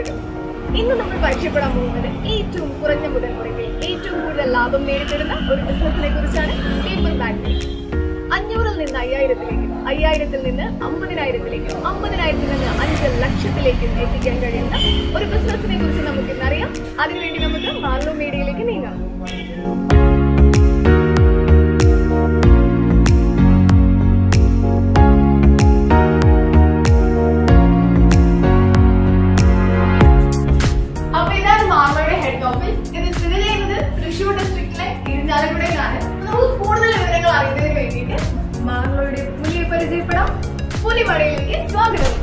സ്വാഗതം ഇന്ന് നമ്മൾ പരിചയപ്പെടാൻ പോകുന്നത് ഏറ്റവും കുറഞ്ഞ മുതൽ മുടക്കിൽ ഏറ്റവും കൂടുതൽ ലാഭം നേടിത്തരുന്ന ഒരു ബിസിനസിനെ കുറിച്ചാണ് പേപ്പർ ബാഗ് അഞ്ഞൂറിൽ നിന്ന് അയ്യായിരത്തിലേക്കും അയ്യായിരത്തിൽ നിന്ന് അമ്പതിനായിരത്തിലേക്കും അമ്പതിനായിരത്തിൽ നിന്ന് അഞ്ച് ലക്ഷത്തിലേക്കും എത്തിക്കാൻ കഴിയുന്ന ഒരു ബിസിനസിനെ കുറിച്ച് നമുക്ക് ഇന്നറിയാം അതിനുവേണ്ടി നമുക്ക് മാർലോ മീഡിയയിലേക്ക് നീങ്ങാം അപ്പൊ ഇതാണ് മാർമയുടെ ഹെഡ് ഓഫീസ് ഇത് സ്ഥിതി ചെയ്യുന്നത് തൃശൂർ ഡിസ്ട്രിക്റ്റിലെ ഇരിഞ്ഞാലക്കുടയിലാണ് നമുക്ക് കൂടുതൽ വിവരങ്ങൾ അറിയുന്നതിന് വേണ്ടിയിട്ട് മാർമയുടെ പുലിയെ പരിചയപ്പെടാം പുലിമടയിലേക്ക് സ്വാഗതം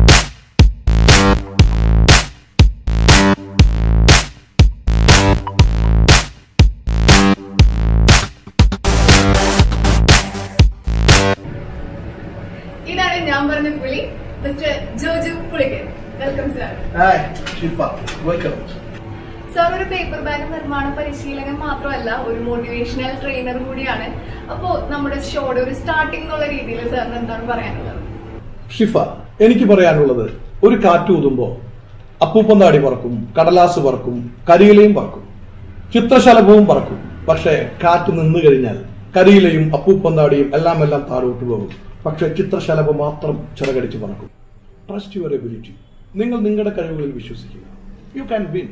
ഇതാണ് ഞാൻ പറഞ്ഞ പുലി mister Joju Pulikkan welcome sir Hi, Shifa. Welcome. Sir ഒരു പേപ്പർ ബാഗ് നിർമ്മാണ പരിശീലകൻ മാത്രമല്ല ഒരു മോട്ടിവേഷണൽ ട്രെയിനർ കൂടിയാണ് അപ്പോ നമ്മുടെ ഷോയുടെ ഒരു സ്റ്റാർട്ടിംഗ് എന്നുള്ള രീതിയിൽ സാറിന് എന്താണ് പറയാനുള്ളത് ഷിഫ എനിക്ക് പറയാനുള്ളത് ഒരു കാറ്റ് ഊതുമ്പോ അപ്പൂപ്പന്താടി പറക്കും കടലാസ് പറക്കും കരിയിലയും പറക്കും ചിത്രശലഭവും പറക്കും പക്ഷേ കാറ്റ് നിന്നു കഴിഞ്ഞാൽ കരിയിലയും അപ്പൂപ്പന്താടിയും എല്ലാം എല്ലാം താഴോട്ട് പോകും പക്ഷെ ചിത്രശലഭം മാത്രം ചിറകടിച്ച് പറക്കും ട്രസ്റ്റ് യുവർ എബിലിറ്റി നിങ്ങൾ നിങ്ങളുടെ കഴിവുകളിൽ വിശ്വസിക്കുക യു ക്യാൻ വിൻ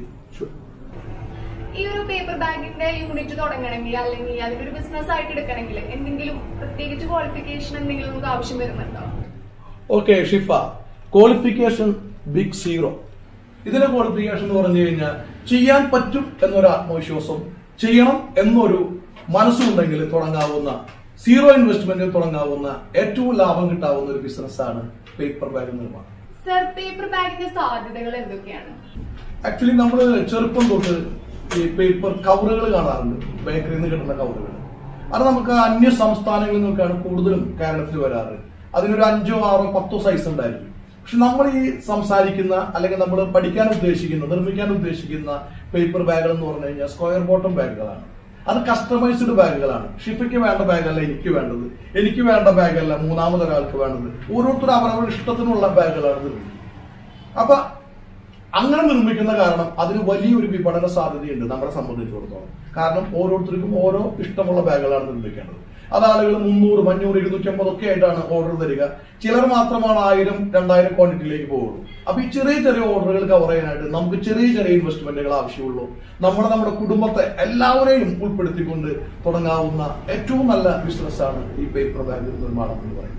ഈ ഒരു പേപ്പർ ബാഗിന്റെ യൂണിറ്റ് തുടങ്ങണമെങ്കിൽ അല്ലെങ്കിൽ അതിനൊരു ബിസിനസ് ആയിട്ട് എടുക്കണമെങ്കിൽ എന്തെങ്കിലും പ്രത്യേകിച്ച് ക്വാളിഫിക്കേഷൻ എന്തെങ്കിലും നമുക്ക് ആവശ്യം വരുന്നുണ്ടോ okay Shifa qualification big zero ഇതിന്റെ ക്വാളിഫിക്കേഷൻ എന്ന് പറഞ്ഞു കഴിഞ്ഞാൽ ചെയ്യാൻ പറ്റും എന്നൊരു ആത്മവിശ്വാസം ചെയ്യണം എന്നൊരു മനസ്സുണ്ടെങ്കിൽ തുടങ്ങാവുന്ന സീറോ ഇൻവെസ്റ്റ്മെന്റിൽ തുടങ്ങാവുന്ന ഏറ്റവും ലാഭം കിട്ടാവുന്ന ഒരു ബിസിനസ്സാണ് പേപ്പർ ബാഗ് നിർമ്മാണം സാർ പേപ്പർ ബാഗിന്റെ സാധ്യതകൾ എന്തൊക്കെയാണ് ആക്ച്വലി നമ്മൾ ചെറുപ്പം തൊട്ട് ഈ പേപ്പർ കവറുകൾ കാണാറുണ്ട് ബേക്കറിയിൽ നിന്ന് കിട്ടുന്ന കവറുകൾ അത് നമുക്ക് അന്യ സംസ്ഥാനങ്ങളിൽ നിന്നൊക്കെയാണ് കൂടുതലും കേരളത്തിൽ വരാറ് അതിനൊരു അഞ്ചോ ആറോ പത്തോ സൈസ് ഉണ്ടായിരിക്കും പക്ഷെ നമ്മൾ ഈ സംസാരിക്കുന്ന അല്ലെങ്കിൽ നമ്മൾ പഠിക്കാൻ ഉദ്ദേശിക്കുന്ന നിർമ്മിക്കാൻ ഉദ്ദേശിക്കുന്ന പേപ്പർ ബാഗുകൾ എന്ന് പറഞ്ഞു കഴിഞ്ഞാൽ സ്ക്വയർ ബോട്ടം ബാഗുകളാണ് അത് കസ്റ്റമൈസ്ഡ് ബാഗുകളാണ് ഷിഫയ്ക്ക് വേണ്ട ബാഗല്ല എനിക്ക് വേണ്ടത് എനിക്ക് വേണ്ട ബാഗല്ല മൂന്നാമതൊരാൾക്ക് വേണ്ടത് ഓരോരുത്തരും അവരവരുടെ ഇഷ്ടത്തിനുള്ള ബാഗുകളാണ് നിർമ്മിക്കുന്നത് അപ്പൊ അങ്ങനെ നിർമ്മിക്കുന്ന കാരണം അതിന് വലിയൊരു വിപണന സാധ്യതയുണ്ട് നമ്മളെ സംബന്ധിച്ചിടത്തോളം കാരണം ഓരോരുത്തർക്കും ഓരോ ഇഷ്ടമുള്ള ബാഗുകളാണ് നിർമ്മിക്കേണ്ടത് അത് ആളുകൾ മുന്നൂറ് അഞ്ഞൂറ് ഇരുന്നൂറ്റമ്പത് ഒക്കെ ആയിട്ടാണ് ഓർഡർ തരിക ചിലർ മാത്രമാണ് ആയിരം രണ്ടായിരം ക്വാണ്ടിറ്റിയിലേക്ക് പോകുള്ളൂ അപ്പൊ ഈ ചെറിയ ചെറിയ ഓർഡറുകൾ കവർ ചെയ്യാനായിട്ട് നമുക്ക് ചെറിയ ചെറിയ ഇൻവെസ്റ്റ്മെന്റുകൾ ആവശ്യമുള്ളൂ നമ്മുടെ നമ്മുടെ കുടുംബത്തെ എല്ലാവരെയും ഉൾപ്പെടുത്തിക്കൊണ്ട് തുടങ്ങാവുന്ന ഏറ്റവും നല്ല ബിസിനസ്സാണ് ഈ പേപ്പർ ബാഗ് നിർമ്മാണം എന്ന് പറയുന്നത്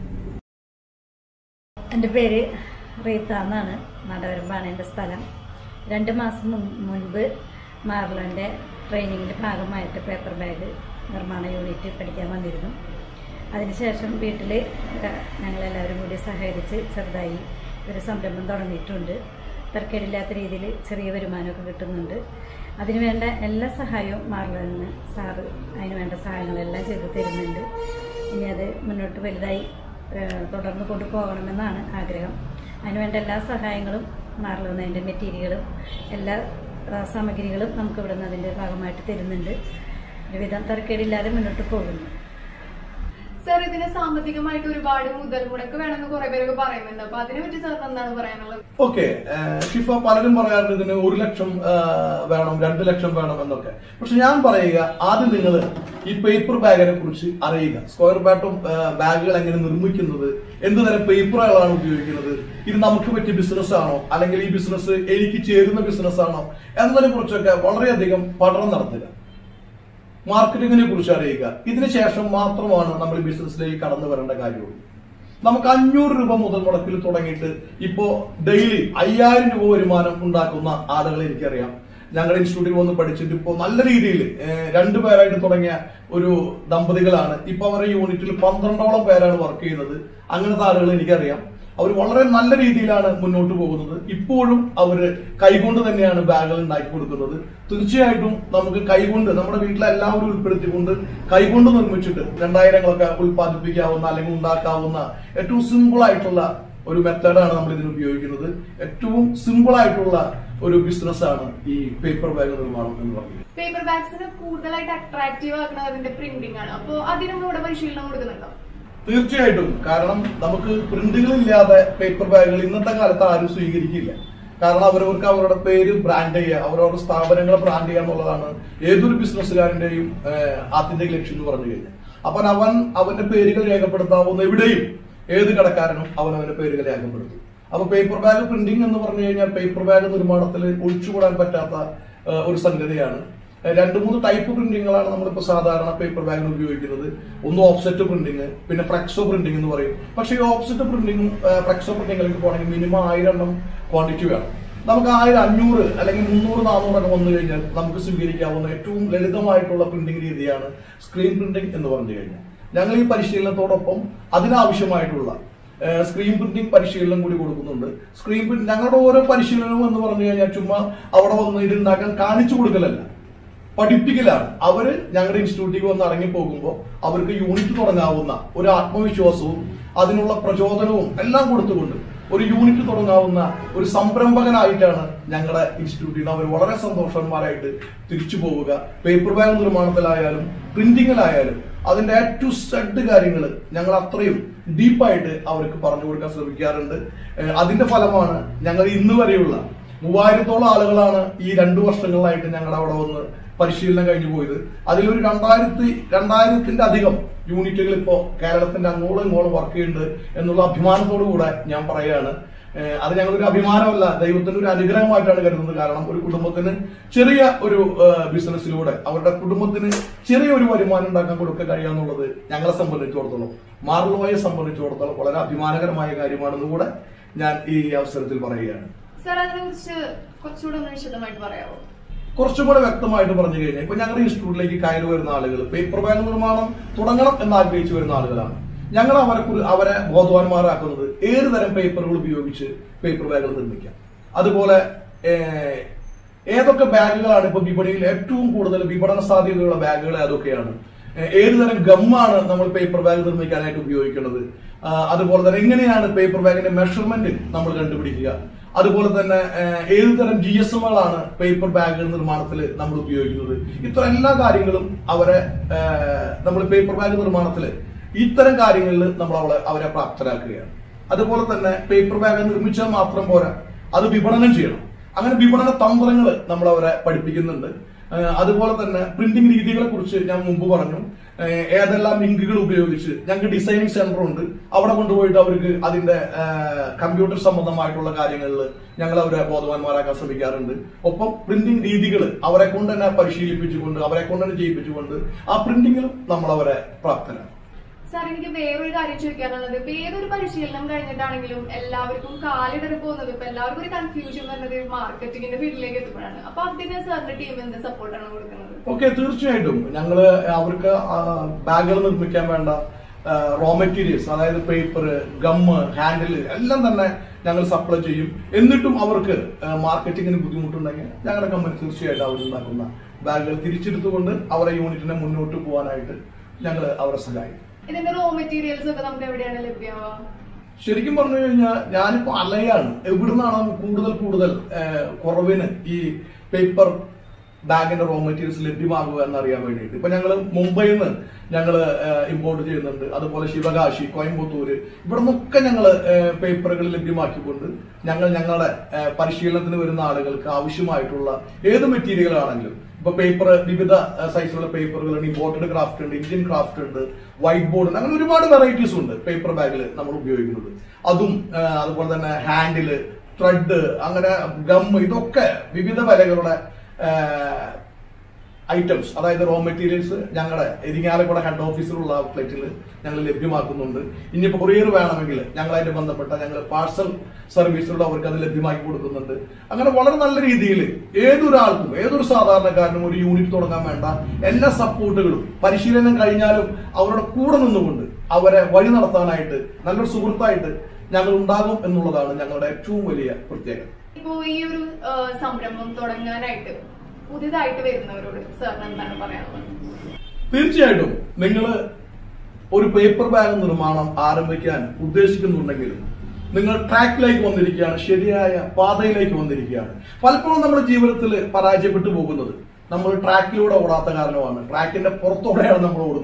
എൻ്റെ പേര് റീത്ത എന്നാണ് നടവരമ്പാണ് എൻ്റെ സ്ഥലം രണ്ട് മാസം മുൻ- മുൻപ് മാർലോൻ്റെ ട്രെയിനിങ്ങിൻ്റെ ഭാഗമായിട്ട് പേപ്പർ ബാഗ് നിർമ്മാണ യൂണിറ്റ് പഠിക്കാൻ വന്നിരുന്നു അതിനുശേഷം വീട്ടിൽ ഞങ്ങളെല്ലാവരും കൂടി സഹകരിച്ച് ചെറുതായി ഒരു സംരംഭം തുടങ്ങിയിട്ടുണ്ട് തർക്കേടില്ലാത്ത രീതിയിൽ ചെറിയ വരുമാനമൊക്കെ കിട്ടുന്നുണ്ട് അതിനുവേണ്ട എല്ലാ സഹായവും മാർലോന് സാറ് അതിന് വേണ്ട സഹായങ്ങളെല്ലാം ചെയ്തു തരുന്നുണ്ട് ഇനി അത് മുന്നോട്ട് വലുതായി ഏഹ് തുടർന്ന് കൊണ്ടുപോകണമെന്നാണ് ആഗ്രഹം അതിനുവേണ്ട എല്ലാ സഹായങ്ങളും മാറുന്നതിൻ്റെ മെറ്റീരിയലും എല്ലാ ആ, സാമഗ്രികളും നമുക്ക് ഇവിടെ നിന്ന് അതിൻ്റെ ഭാഗമായിട്ട് തരുന്നുണ്ട് ഒരുവിധം തരക്കേടില്ലാതെ മുന്നോട്ട് പോകുന്നു സാർ ഇതിന് സാമ്പത്തികമായിട്ട് ഒരുപാട് മുതൽ മുടക്ക് വേണമെന്ന് കുറെ പേരൊക്കെ പറയുന്നുണ്ട് അപ്പൊ അതിനെ പറ്റി സാറിന് എന്താണ് പറയാനുള്ളത് ഓക്കെ ഷിഫ പലരും പറയാറുണ്ട് ഇതിന് ഒരു ലക്ഷം ആ, വേണം രണ്ട് ലക്ഷം വേണം എന്നൊക്കെ പക്ഷെ ഞാൻ പറയുക ആദ്യം നിങ്ങൾ ഈ പേപ്പർ ബാഗിനെ കുറിച്ച് അറിയുക സ്ക്വയർ ബാറ്റും ബാഗുകൾ എങ്ങനെ നിർമ്മിക്കുന്നത് എന്ത് തരം പേപ്പറുകളാണ് ഉപയോഗിക്കുന്നത് ഇത് നമുക്ക് പറ്റിയ ബിസിനസ് ആണോ അല്ലെങ്കിൽ ഈ ബിസിനസ് എനിക്ക് ചേരുന്ന ബിസിനസ് ആണോ എന്നതിനെ കുറിച്ചൊക്കെ വളരെയധികം പഠനം നടത്തുക മാർക്കറ്റിങ്ങിനെ കുറിച്ച് അറിയുക ഇതിന് ശേഷം മാത്രമാണ് നമ്മൾ ഈ ബിസിനസ്സിലേക്ക് കടന്നു വരേണ്ട കാര്യമുള്ളൂ നമുക്ക് അഞ്ഞൂറ് രൂപ മുതൽ മുടക്കിൽ തുടങ്ങിയിട്ട് ഇപ്പോ ഡെയിലി അയ്യായിരം രൂപ വരുമാനം ഉണ്ടാക്കുന്ന ആളുകളെ എനിക്കറിയാം ഞങ്ങളുടെ ഇൻസ്റ്റിറ്റ്യൂട്ടിൽ വന്ന് പഠിച്ചിട്ട് ഇപ്പോൾ നല്ല രീതിയിൽ രണ്ടു പേരായിട്ട് തുടങ്ങിയ ഒരു ദമ്പതികളാണ് ഇപ്പൊ അവരുടെ യൂണിറ്റിൽ പന്ത്രണ്ടോളം പേരാണ് വർക്ക് ചെയ്യുന്നത് അങ്ങനത്തെ ആളുകൾ എനിക്കറിയാം അവർ വളരെ നല്ല രീതിയിലാണ് മുന്നോട്ട് പോകുന്നത് ഇപ്പോഴും അവര് കൈകൊണ്ട് തന്നെയാണ് ബാഗുകൾ ഉണ്ടാക്കി കൊടുക്കുന്നത് തീർച്ചയായിട്ടും നമുക്ക് കൈകൊണ്ട് നമ്മുടെ വീട്ടിലെ എല്ലാവരും ഉൾപ്പെടുത്തിക്കൊണ്ട് കൈകൊണ്ട് നിർമ്മിച്ചിട്ട് രണ്ടായിരങ്ങളൊക്കെ ഉൽപ്പാദിപ്പിക്കാവുന്ന അല്ലെങ്കിൽ ഉണ്ടാക്കാവുന്ന ഏറ്റവും സിമ്പിൾ ആയിട്ടുള്ള ഒരു മെത്തേഡാണ് നമ്മൾ ഇതിന് ഉപയോഗിക്കുന്നത് ഏറ്റവും സിമ്പിൾ ആയിട്ടുള്ള ഒരു ബിസിനസ്സാണ് ഈ പേപ്പർ ബാഗ് നിർമ്മാണം എന്ന് പറയുന്നത് പേപ്പർ ബാഗ്സിന് കൂടുതലായിട്ട് അട്രാക്റ്റീവ് ആക്കുന്നത് അതിന്റെ പ്രിന്റിംഗ് ആണ് അപ്പൊ അതിനും ഇവിടെ പരിശീലനം കൊടുക്കുന്നുണ്ടോ തീർച്ചയായിട്ടും കാരണം നമുക്ക് പ്രിന്റുകൾ ഇല്ലാതെ പേപ്പർ ബാഗുകൾ ഇന്നത്തെ കാലത്ത് ആരും സ്വീകരിക്കില്ല കാരണം അവരവർക്ക് അവരുടെ പേര് ബ്രാൻഡ് ചെയ്യുക അവരവരുടെ സ്ഥാപനങ്ങളെ ബ്രാൻഡ് ചെയ്യുക എന്നുള്ളതാണ് ഏതൊരു ബിസിനസ്സുകാരന്റെയും ഏഹ്, ആത്യന്തിക ലക്ഷ്യം എന്ന് പറഞ്ഞു കഴിഞ്ഞാൽ അപ്പൊ അവൻ അവന്റെ പേരുകൾ രേഖപ്പെടുത്താവുന്ന എവിടെയും ഏത് കടക്കാരനും അവൻ അവന്റെ പേരുകൾ രേഖപ്പെടുത്തും അപ്പൊ പേപ്പർ ബാഗ് പ്രിന്റിംഗ് എന്ന് പറഞ്ഞു കഴിഞ്ഞാൽ പേപ്പർ ബാഗ് നിർമ്മാണത്തിൽ ഒഴിച്ചുകൂടാൻ പറ്റാത്ത ഏഹ്, ഒരു സംഗതിയാണ് ഏഹ്, രണ്ട് മൂന്ന് ടൈപ്പ് പ്രിന്റിങ്ങുകളാണ് നമ്മളിപ്പോൾ സാധാരണ പേപ്പർ ബാഗിന് ഉപയോഗിക്കുന്നത് ഒന്ന് ഓഫ്സെറ്റ് പ്രിന്റിംഗ് പിന്നെ ഫ്ലെക്സോ പ്രിന്റിംഗ് എന്ന് പറയും പക്ഷേ ഈ ഓഫ്സെറ്റ് പ്രിന്റിംഗും ഫ്ലെക്സോ പ്രിന്റിംഗിലേക്ക് പോകണമെങ്കിൽ മിനിമം ആയിരം എണ്ണം ക്വാണ്ടിറ്റി വേണം നമുക്ക് ആയിരം അഞ്ഞൂറ് അല്ലെങ്കിൽ മുന്നൂറ് നാനൂറൊക്കെ വന്നു കഴിഞ്ഞാൽ നമുക്ക് സ്വീകരിക്കാവുന്ന ഏറ്റവും ലളിതമായിട്ടുള്ള പ്രിന്റിംഗ് രീതിയാണ് സ്ക്രീൻ പ്രിന്റിംഗ് എന്ന് പറഞ്ഞു കഴിഞ്ഞാൽ ഞങ്ങൾ ഈ പരിശീലനത്തോടൊപ്പം അതിനാവശ്യമായിട്ടുള്ള ഏഹ് സ്ക്രീൻ പ്രിന്റിംഗ് പരിശീലനം കൂടി കൊടുക്കുന്നുണ്ട് സ്ക്രീൻ പ്രിന്റ് ഞങ്ങളുടെ ഓരോ പരിശീലനവും എന്ന് പറഞ്ഞു കഴിഞ്ഞാൽ ചുമ്മാ അവിടെ വന്ന് ഇതുണ്ടാക്കാൻ കാണിച്ചു കൊടുക്കലല്ല പഠിപ്പിക്കലാണ് അവര് ഞങ്ങളുടെ ഇൻസ്റ്റിറ്റ്യൂട്ടിലേക്ക് വന്ന് ഇറങ്ങി പോകുമ്പോൾ അവർക്ക് യൂണിറ്റ് തുടങ്ങാവുന്ന ഒരു ആത്മവിശ്വാസവും അതിനുള്ള പ്രചോദനവും എല്ലാം കൊടുത്തുകൊണ്ട് ഒരു യൂണിറ്റ് തുടങ്ങാവുന്ന ഒരു സംരംഭകനായിട്ടാണ് ഞങ്ങളുടെ ഇൻസ്റ്റിറ്റ്യൂട്ടിൽ നിന്ന് അവർ വളരെ സന്തോഷന്മാരായിട്ട് തിരിച്ചു പോവുക പേപ്പർ ബാഗ് നിർമ്മാണത്തിലായാലും പ്രിന്റിങ്ങിലായാലും അതിന്റെ എ ടു സെഡ് കാര്യങ്ങൾ ഞങ്ങൾ അത്രയും ഡീപ്പായിട്ട് അവർക്ക് പറഞ്ഞു കൊടുക്കാൻ ശ്രമിക്കാറുണ്ട് ഏഹ് അതിന്റെ ഫലമാണ് ഞങ്ങൾ ഇന്ന് വരെയുള്ള മൂവായിരത്തോളം ആളുകളാണ് ഈ രണ്ടു വർഷങ്ങളിലായിട്ട് ഞങ്ങളുടെ അവിടെ വന്ന് പരിശീലനം കഴിഞ്ഞു പോയത് അതിലൊരു രണ്ടായിരത്തി രണ്ടായിരത്തിന്റെ അധികം യൂണിറ്റുകൾ ഇപ്പോൾ കേരളത്തിന്റെ അങ്ങോളം ഇങ്ങോളം വർക്ക് ചെയ്യുന്നുണ്ട് എന്നുള്ള അഭിമാനത്തോടു കൂടെ ഞാൻ പറയുകയാണ് ഏഹ് അത് ഞങ്ങളൊരു അഭിമാനമല്ല ദൈവത്തിന്റെ ഒരു അനുഗ്രഹമായിട്ടാണ് കരുതുന്നത് കാരണം ഒരു കുടുംബത്തിന് ചെറിയ ഒരു ഏഹ് ബിസിനസ്സിലൂടെ അവരുടെ കുടുംബത്തിന് ചെറിയ ഒരു വരുമാനം ഉണ്ടാക്കാൻ കൊടുക്കാൻ കഴിയാന്നുള്ളത് ഞങ്ങളെ സംബന്ധിച്ചിടത്തോളം മാർലോയെ സംബന്ധിച്ചിടത്തോളം വളരെ അഭിമാനകരമായ കാര്യമാണെന്ന് കൂടെ ഞാൻ ഈ അവസരത്തിൽ പറയുകയാണ് സാർ അതിനെ കുറിച്ച് കുറച്ചുകൂടെ ഒന്ന് വിശദമായിട്ട് പറയാമോ കുറച്ചും കൂടെ വ്യക്തമായിട്ട് പറഞ്ഞു കഴിഞ്ഞാൽ ഇപ്പൊ ഞങ്ങളുടെ ഇൻസ്റ്റിറ്റ്യൂട്ടിലേക്ക് കയറി വരുന്ന ആളുകൾ പേപ്പർ ബാഗ് നിർമ്മാണം തുടങ്ങണം എന്ന് ആഗ്രഹിച്ചു വരുന്ന ആളുകളാണ് ഞങ്ങൾ അവരെ കുറി- അവരെ ബോധവാന്മാരാക്കുന്നത് ഏത് തരം പേപ്പറുകൾ ഉപയോഗിച്ച് പേപ്പർ ബാഗുകൾ നിർമ്മിക്കാം അതുപോലെ ഏഹ്, ഏതൊക്കെ ബാഗുകളാണ് ഇപ്പൊ വിപണിയിൽ ഏറ്റവും കൂടുതൽ വിപണന സാധ്യതയുള്ള ബാഗുകൾ ഏതൊക്കെയാണ് ഏഹ്, ഏത് തരം ഗമ്മാണ് നമ്മൾ പേപ്പർ ബാഗ് നിർമ്മിക്കാനായിട്ട് ഉപയോഗിക്കുന്നത് ആ, അതുപോലെ തന്നെ എങ്ങനെയാണ് പേപ്പർ ബാഗിന്റെ മെഷർമെന്റ് നമ്മൾ കണ്ടുപിടിക്കുക അതുപോലെ തന്നെ ഏഹ്, ഏത് തരം ജി എസ് എമ്മുകളാണ് പേപ്പർ ബാഗ് നിർമ്മാണത്തിൽ നമ്മൾ ഉപയോഗിക്കുന്നത് ഇത്ര എല്ലാ കാര്യങ്ങളും അവരെ നമ്മൾ പേപ്പർ ബാഗ് നിർമ്മാണത്തിൽ ഇത്തരം കാര്യങ്ങളിൽ നമ്മൾ അവളെ അവരെ പ്രാപ്തരാക്കുകയാണ് അതുപോലെ തന്നെ പേപ്പർ ബാഗ് നിർമ്മിച്ചാൽ മാത്രം പോരാ അത് വിപണനം ചെയ്യണം അങ്ങനെ വിപണന തന്ത്രങ്ങൾ നമ്മൾ അവരെ പഠിപ്പിക്കുന്നുണ്ട് ഏഹ് അതുപോലെ തന്നെ പ്രിന്റിംഗ് രീതികളെ കുറിച്ച് ഞാൻ മുമ്പ് പറഞ്ഞു ഏഹ് ഏതെല്ലാം ലിങ്കുകൾ ഉപയോഗിച്ച് ഞങ്ങൾക്ക് ഡിസൈനിങ് സെന്റർ ഉണ്ട് അവിടെ കൊണ്ടുപോയിട്ട് അവർക്ക് അതിന്റെ കമ്പ്യൂട്ടർ സംബന്ധമായിട്ടുള്ള കാര്യങ്ങളിൽ ഞങ്ങൾ അവരെ ബോധവാന്മാരാക്കാൻ ശ്രമിക്കാറുണ്ട് ഒപ്പം പ്രിന്റിംഗ് രീതികൾ അവരെ കൊണ്ട് തന്നെ പരിശീലിപ്പിച്ചുകൊണ്ട് അവരെ കൊണ്ട് തന്നെ ചെയ്യിപ്പിച്ചുകൊണ്ട് ആ പ്രിന്റിങ്ങിലും നമ്മൾ അവരെ പ്രാപ്തരാണ് സാർ എനിക്ക് വേറൊരു കാര്യം ചോദിക്കാനുള്ളത് ഇപ്പൊ ഏതൊരു പരിശീലനം കഴിഞ്ഞിട്ടാണെങ്കിലും എല്ലാവർക്കും കാലിടറി പോകുന്നത് ഇപ്പൊ എല്ലാവർക്കും ഒരു കൺഫ്യൂഷൻ വരുന്നത് മാർക്കറ്റിംഗിന്റെ ഫീൽഡിലേക്ക് എത്തുമ്പോഴാണ് അപ്പൊ അതിന് സാറിന്റെ ടീം എന്ത് സപ്പോർട്ടാണ് കൊടുക്കുന്നത് ഓക്കെ തീർച്ചയായിട്ടും ഞങ്ങള് അവർക്ക് ബാഗുകൾ നിർമ്മിക്കാൻ വേണ്ട റോ മെറ്റീരിയൽസ് അതായത് പേപ്പർ ഗമ്മ് ഹാൻഡിൽ എല്ലാം തന്നെ ഞങ്ങൾ സപ്ലൈ ചെയ്യും എന്നിട്ടും അവർക്ക് മാർക്കറ്റിങ്ങിന് ബുദ്ധിമുട്ടുണ്ടെങ്കിൽ ഞങ്ങളുടെ കമ്പനി തീർച്ചയായിട്ടും അവരുണ്ടാക്കുന്ന ബാഗുകൾ തിരിച്ചെടുത്തുകൊണ്ട് അവരെ യൂണിറ്റിനെ മുന്നോട്ട് പോകാനായിട്ട് ഞങ്ങൾ അവരെ സഹായിക്കും ഇതിന്റെ റോ മെറ്റീരിയൽസ് ഒക്കെ നമുക്ക് എവിടെയാണ് ലഭ്യമാവുക ശരിക്കും പറഞ്ഞു കഴിഞ്ഞാൽ ഞാനിപ്പോ അലയാണ് എവിടുന്നാണ് കൂടുതൽ കൂടുതൽ ഏഹ്, കുറവിന് ഈ പേപ്പർ ബാഗിന്റെ റോ മെറ്റീരിയൽസ് ലഭ്യമാകുക എന്നറിയാൻ വേണ്ടിയിട്ട് ഇപ്പൊ ഞങ്ങൾ മുംബൈയിൽ നിന്ന് ഞങ്ങൾ ഇമ്പോർട്ട് ചെയ്യുന്നുണ്ട് അതുപോലെ ശിവകാശി കോയമ്പത്തൂര് ഇവിടെ നിന്നൊക്കെ ഞങ്ങൾ പേപ്പറുകൾ ലഭ്യമാക്കിക്കൊണ്ട് ഞങ്ങൾ ഞങ്ങളുടെ ഏഹ്, പരിശീലനത്തിന് വരുന്ന ആളുകൾക്ക് ആവശ്യമായിട്ടുള്ള ഏത് മെറ്റീരിയൽ ആണെങ്കിലും ഇപ്പൊ പേപ്പർ വിവിധ സൈസിലുള്ള പേപ്പറുകളുണ്ട് ഇമ്പോർട്ടഡ് ക്രാഫ്റ്റ് ഉണ്ട് ഇന്ത്യൻ ക്രാഫ്റ്റ് ഉണ്ട് വൈറ്റ് ബോർഡ് ഉണ്ട് അങ്ങനെ ഒരുപാട് വെറൈറ്റീസ് ഉണ്ട് പേപ്പർ ബാഗിൽ നമ്മൾ ഉപയോഗിക്കുന്നത് അതും ആ, അതുപോലെ തന്നെ ഹാൻഡില് ത്രെഡ് അങ്ങനെ ഗം ഇതൊക്കെ വിവിധ വിലകളുടെ ഐറ്റംസ് അതായത് റോ മെറ്റീരിയൽസ് ഞങ്ങളുടെ ഇരിങ്ങാലക്കുട ഹെഡ് ഓഫീസിലുള്ള ഔട്ട്ലെറ്റിൽ ഞങ്ങൾ ലഭ്യമാക്കുന്നുണ്ട് ഇനിയിപ്പോൾ കൊറിയർ വേണമെങ്കിൽ ഞങ്ങളായിട്ട് ബന്ധപ്പെട്ട ഞങ്ങൾ പാഴ്സൽ സർവീസിലൂടെ അവർക്ക് അത് ലഭ്യമാക്കി കൊടുക്കുന്നുണ്ട് അങ്ങനെ വളരെ നല്ല രീതിയിൽ ഏതൊരാൾക്കും ഏതൊരു സാധാരണക്കാരനും ഒരു യൂണിറ്റ് തുടങ്ങാൻ വേണ്ട എല്ലാ സപ്പോർട്ടുകളും പരിശീലനം കഴിഞ്ഞാലും അവരുടെ കൂടെ നിന്നുകൊണ്ട് അവരെ വഴി നടത്താനായിട്ട് നല്ലൊരു സുഹൃത്തായിട്ട് ഞങ്ങൾ ഉണ്ടാകും എന്നുള്ളതാണ് ഞങ്ങളുടെ ഏറ്റവും വലിയ പ്രത്യേകത ഇപ്പോ ഈ ഒരു ആ, സംരംഭം തുടങ്ങാനായിട്ട് പുതിയതായിട്ട് വരുന്നവരോട് സാറിന് എന്താണ് പറയാനുള്ളത് തീർച്ചയായിട്ടും നിങ്ങൾ ഒരു പേപ്പർ ബാഗ് നിർമ്മാണം ആരംഭിക്കാൻ ഉദ്ദേശിക്കുന്നുണ്ടെങ്കിൽ നിങ്ങൾ ട്രാക്കിലേക്ക് വന്നിരിക്കുകയാണ് ശരിയായ പാതയിലേക്ക് വന്നിരിക്കുകയാണ് പലപ്പോഴും നമ്മുടെ ജീവിതത്തിൽ പരാജയപ്പെട്ടു പോകുന്നത് നമ്മൾ ട്രാക്കിലൂടെ ഓടാത്ത കാരണമാണ് ട്രാക്കിന്റെ പുറത്തോടെയാണ് നമ്മൾ ഓടുന്നത്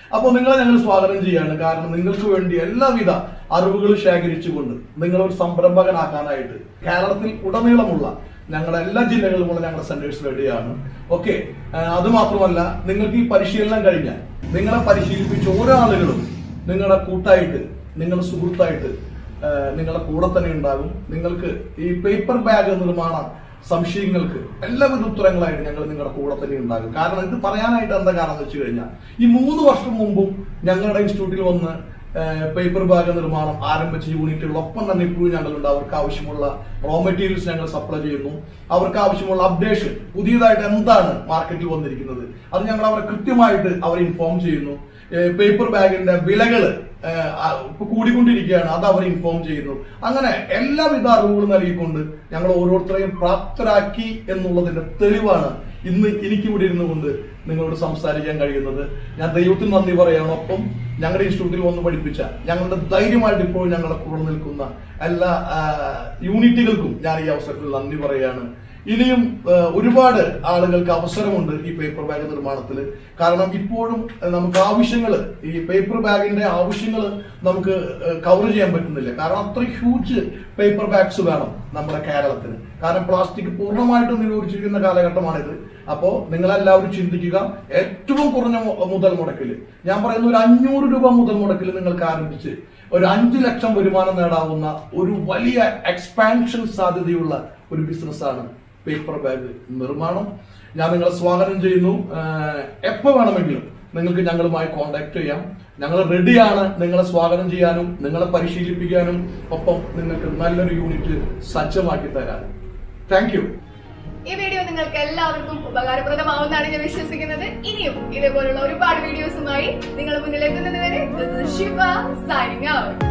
അപ്പോൾ നിങ്ങളെ ഞങ്ങൾ സ്വാഗതം ചെയ്യാണ് കാരണം നിങ്ങൾക്ക് വേണ്ടി എല്ലാവിധ അറിവുകളും ശേഖരിച്ചുകൊണ്ട് നിങ്ങളൊരു സംരംഭകനാക്കാനായിട്ട് കേരളത്തിൽ ഉടനീളമുള്ള ഞങ്ങളുടെ എല്ലാ ജില്ലകളിലുമുള്ള ഞങ്ങളുടെ സെന്റേഴ്സ് റെഡിയാണ് ഓക്കെ അത് മാത്രമല്ല നിങ്ങൾക്ക് ഈ പരിശീലനം കഴിഞ്ഞാൽ നിങ്ങളെ പരിശീലിപ്പിച്ച ഓരോ ആളുകളും നിങ്ങളുടെ കൂട്ടായിട്ട് നിങ്ങളുടെ സുഹൃത്തായിട്ട് ആ, നിങ്ങളുടെ കൂടെ തന്നെ ഉണ്ടാകും നിങ്ങൾക്ക് ഈ പേപ്പർ ബാഗ് നിർമ്മാണ സംശയങ്ങൾക്ക് എല്ലാവിധ ഉത്തരങ്ങളായിട്ട് ഞങ്ങൾ നിങ്ങളുടെ കൂടെ തന്നെ ഉണ്ടാകും കാരണം ഇത് പറയാനായിട്ട് എന്താ കാരണം എന്ന് വെച്ച് കഴിഞ്ഞാൽ ഈ മൂന്ന് വർഷം മുമ്പും ഞങ്ങളുടെ ഇൻസ്റ്റിറ്റ്യൂട്ടിൽ വന്ന് പേപ്പർ ബാഗ് നിർമ്മാണം ആരംഭിച്ച യൂണിറ്റുകളൊപ്പം തന്നെ ഇപ്പോഴും ഞങ്ങളുണ്ട് അവർക്ക് ആവശ്യമുള്ള റോ മെറ്റീരിയൽസ് ഞങ്ങൾ സപ്ലൈ ചെയ്യുന്നു അവർക്ക് ആവശ്യമുള്ള അപ്ഡേഷൻ പുതിയതായിട്ട് എന്താണ് മാർക്കറ്റിൽ വന്നിരിക്കുന്നത് അത് ഞങ്ങൾ അവരെ കൃത്യമായിട്ട് അവരെ ഇൻഫോം ചെയ്യുന്നു പേപ്പർ ബാഗിന്റെ വിലകള് ഏഹ്, ആ, ഇപ്പൊ കൂടിക്കൊണ്ടിരിക്കുകയാണ് അത് അവർ ഇൻഫോം ചെയ്യുന്നു അങ്ങനെ എല്ലാവിധ അറിവുകളും നൽകിക്കൊണ്ട് ഞങ്ങൾ ഓരോരുത്തരെയും പ്രാപ്തരാക്കി എന്നുള്ളതിന്റെ തെളിവാണ് ഇന്ന് എനിക്കിവിടെ ഇരുന്നു കൊണ്ട് നിങ്ങളോട് സംസാരിക്കാൻ കഴിയുന്നത് ഞാൻ ദൈവത്തിന് നന്ദി പറയാണ് ഒപ്പം ഞങ്ങളുടെ ഇൻസ്റ്റിറ്റ്യൂട്ടിൽ വന്ന് പഠിപ്പിച്ച ഞങ്ങളുടെ ധൈര്യമായിട്ട് ഇപ്പോൾ ഞങ്ങളുടെ കൂടെ നിൽക്കുന്ന എല്ലാ ആ, യൂണിറ്റുകൾക്കും ഞാൻ ഈ അവസരത്തിൽ നന്ദി പറയാണ് ഇനിയും ആ, ഒരുപാട് ആളുകൾക്ക് അവസരമുണ്ട് ഈ പേപ്പർ ബാഗ് നിർമ്മാണത്തിൽ കാരണം ഇപ്പോഴും ആ, നമുക്ക് ആവശ്യങ്ങൾ ഈ പേപ്പർ ബാഗിന്റെ ആവശ്യങ്ങൾ നമുക്ക് കവർ ചെയ്യാൻ പറ്റുന്നില്ല കാരണം അത്ര ഹ്യൂജ് പേപ്പർ ബാഗ്സ് വേണം നമ്മുടെ കേരളത്തിന് കാരണം പ്ലാസ്റ്റിക് പൂർണ്ണമായിട്ടും നിരോധിച്ചിരിക്കുന്ന കാലഘട്ടമാണിത് അപ്പോ നിങ്ങളെല്ലാവരും ചിന്തിക്കുക ഏറ്റവും കുറഞ്ഞ മു- മുതൽ മുടക്കിൽ ഞാൻ പറയുന്ന ഒരു അഞ്ഞൂറ് രൂപ മുതൽ മുടക്കിൽ നിങ്ങൾക്ക് ആരംഭിച്ച് ഒരു അഞ്ചു ലക്ഷം വരുമാനം നേടാവുന്ന ഒരു വലിയ എക്സ്പാൻഷൻ സാധ്യതയുള്ള ഒരു ബിസിനസ്സാണ് പേപ്പർ ബാഗ് നിർമ്മാണം ഞാൻ നിങ്ങളെ സ്വാഗതം ചെയ്യുന്നു ആഹ് എപ്പോ വേണമെങ്കിലും നിങ്ങൾക്ക് ഞങ്ങളുമായി കോൺടാക്ട് ചെയ്യാം ഞങ്ങൾ റെഡിയാണ് നിങ്ങളെ സ്വാഗതം ചെയ്യാനും നിങ്ങളെ പരിശീലിപ്പിക്കാനും ഒപ്പം നിങ്ങൾക്ക് നല്ലൊരു യൂണിറ്റ് സജ്ജമാക്കി തരാനും താങ്ക് യു ഈ വീഡിയോ നിങ്ങൾക്ക് എല്ലാവർക്കും ഉപകാരപ്രദമാവുമെന്നാണ് ഞാൻ വിശ്വസിക്കുന്നത് ഇനിയും ഇതേപോലുള്ള ഒരുപാട് വീഡിയോസുമായി നിങ്ങൾ മുന്നിൽ എത്തുന്നത് വരെ ഷിഫ സൈനിങ് ഔട്ട്